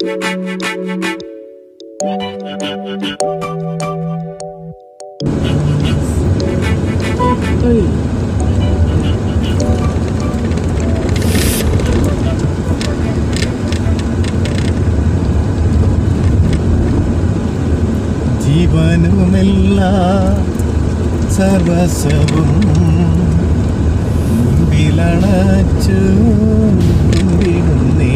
ജീവനുമെല്ല സർവസവും മുമ്പിലണച്ചു കുമ്പിടുന്നേ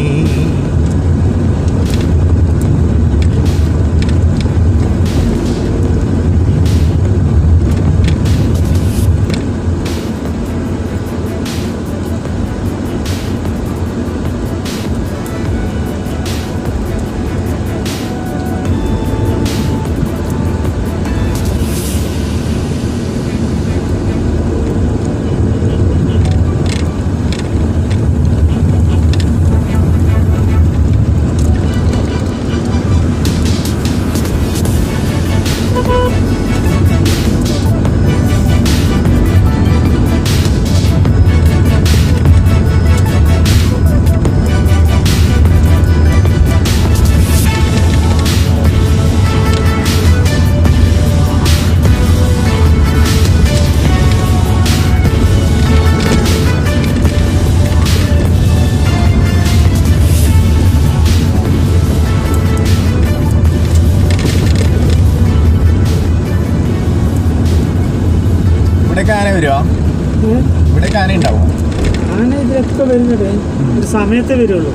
ഇവിടേക്ക് ആന വരുമോ ഇവിടേക്ക് ആന ഉണ്ടാവും ആന ഇതിലൊക്കെ വരുന്നത് ഒരു സമയത്തേ വരുള്ളൂ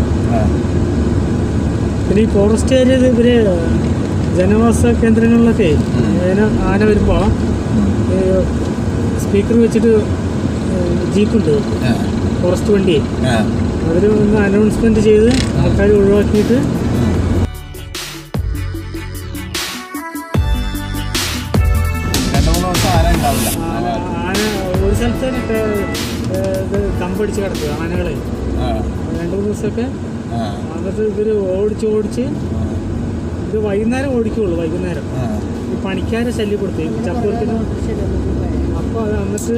പിന്നെ ഈ ഫോറസ്റ്റ് ഏരിയ ഇവര് ജനവാസ കേന്ദ്രങ്ങളിലൊക്കെ ആന ആന വരുമ്പോൾ സ്പീക്കർ വെച്ചിട്ട് ജീപ്പുണ്ട് ഫോറസ്റ്റ് വണ്ടി അതിൽ ഒന്ന് അനൗൺസ്മെന്റ് ചെയ്ത് ആൾക്കാർ ഒഴിവാക്കിയിട്ട് രണ്ടു മൂന്ന് ദിവസം ആന ഉണ്ടാവില്ല ആന ആന ഒരു സ്ഥലത്ത് തന്നെ ഇത് കമ്പടിച്ച് കിടക്കുക ആനകളെ ആ, രണ്ട് മൂന്ന് ദിവസമൊക്കെ ആ, എന്നിട്ട് ഇവർ ഓടിച്ച് ഓടിച്ച് ഇത് വൈകുന്നേരം ഓടിക്കുള്ളൂ വൈകുന്നേരം ആ. ഈ പണിക്കാരെ ശല്യപ്പെടുത്തി ചപ്പുറത്തിന് അപ്പോൾ അത് എന്നിട്ട്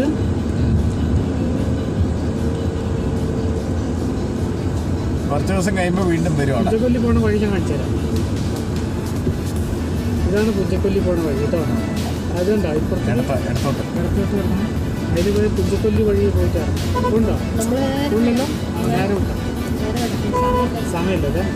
കുറച്ച് ദിവസം കഴിയുമ്പോൾ വീണ്ടും വരുവാണ് പുഞ്ചക്കൊല്ലി പോണ വഴി ഞാൻ കാണിച്ചു തരാം ഇതാണ് പുഞ്ചക്കൊല്ലി പോണ വഴി കേട്ടോ അതുണ്ടോ ഇപ്പുറത്തെ എടുത്ത എടുത്തോട്ട് ഇടത്തോട്ട് വരണം അതിൽ പോയി പുഞ്ചക്കൊല്ലി വഴി പോയിട്ട് ഇറങ്ങാം. ഉണ്ടോ ഉണ്ടല്ലോ നേരം ഉണ്ടോ സമയമില്ല അതെ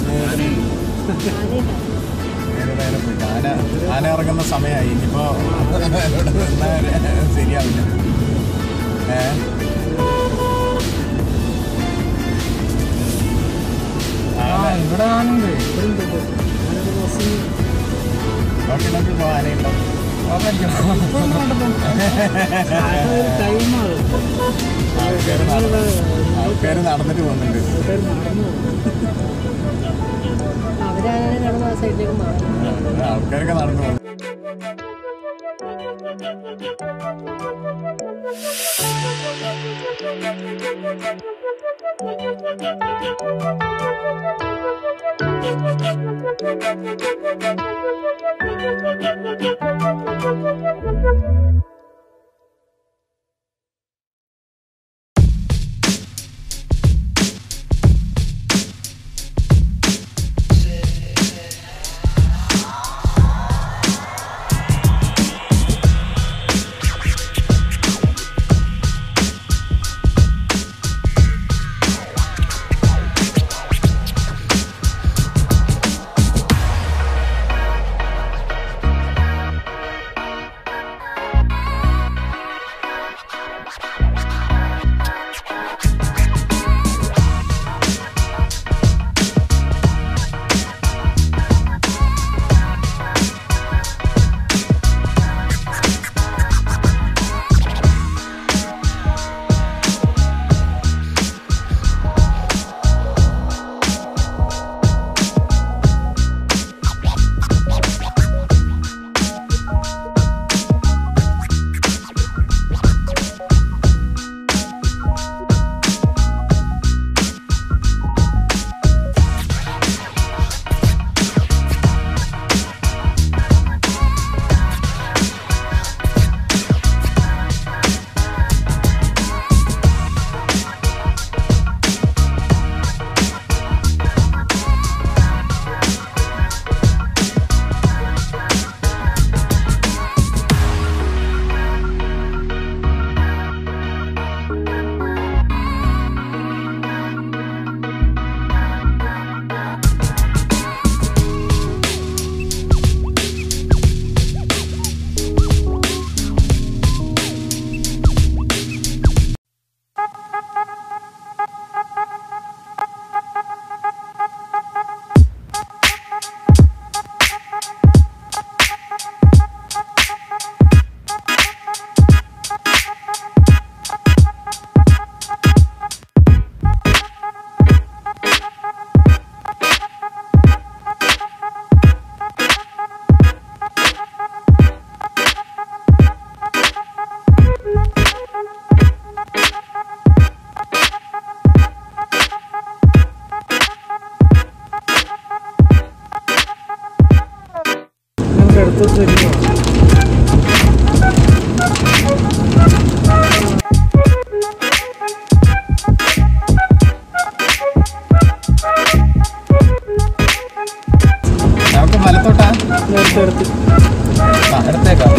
നേരെ നേരെ പോയിട്ട് ആന ആന ഇറങ്ങുന്ന സമയമായി ഇനിയിപ്പോ ഇവിടെ നിന്നാൽ ശരിയാവില്ല ഏ ആന ഇവിടെ ആനുണ്ട് ഇവിടെ ഉണ്ട് ഇത്. ആനയുടെ ബസ് നോക്കി നോക്കി പോ ആനയുണ്ടോ ടൈമാണ് ആൾക്കാർ ആൾക്കാർ നടന്നിട്ട് പോകുന്നുണ്ട് ആൾക്കാർ നടന്നു അവരാണ് നടന്ന ആ സൈഡിലേക്ക് മാറി ആൾക്കാരൊക്കെ നടന്നു പോകുന്നു ആ അടുത്തടുത്ത് ആ എടുത്തേക്കാം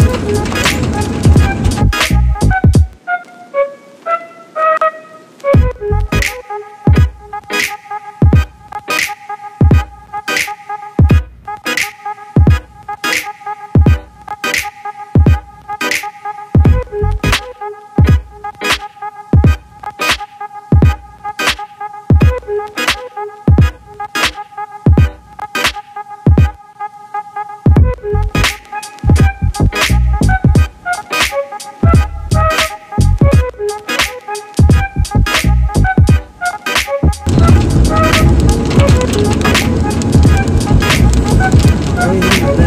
അത് ഇനി അതെ.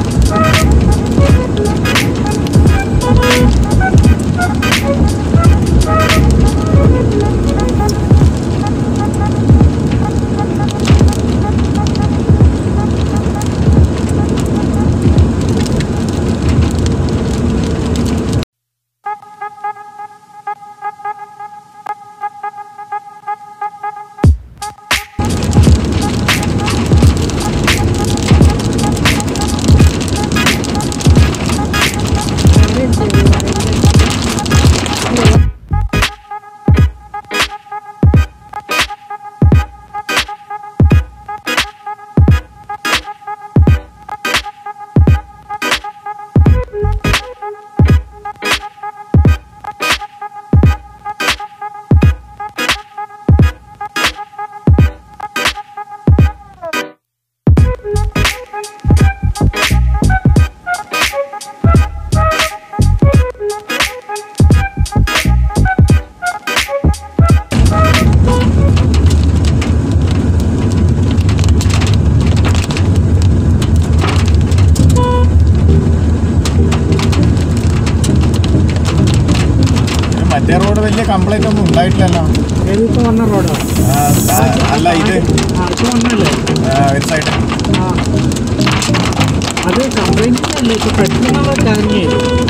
ഇത് മറ്റേ റോഡ് വലിയ കംപ്ലൈന്റ് ഒന്നും ഉണ്ടായിട്ടില്ലല്ലോ ഏതിപ്പോ വന്ന റോഡാ ആ, ആ, അല്ല ഇത് ആ ഇപ്പൊ വന്നല്ലേ ആ, ഒരു സൈഡ് ആ അത് കംപ്ലൈന്റ് അല്ല ഇപ്പൊ പെട്ടെന്നുള്ള കറങ്ങി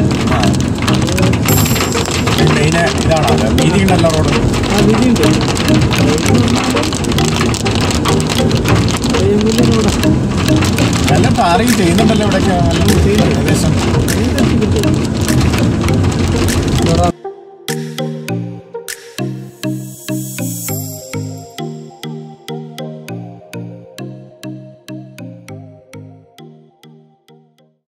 മെയിൻ ഇതാണോ അത് വീതി ഉണ്ടല്ലോ റോഡ് ആ വിധിയുണ്ട് റോഡാ നല്ല ടാറിങ് ചെയ്യുന്നുണ്ടല്ലോ ഇവിടെയൊക്കെ നല്ല ഏകദേശം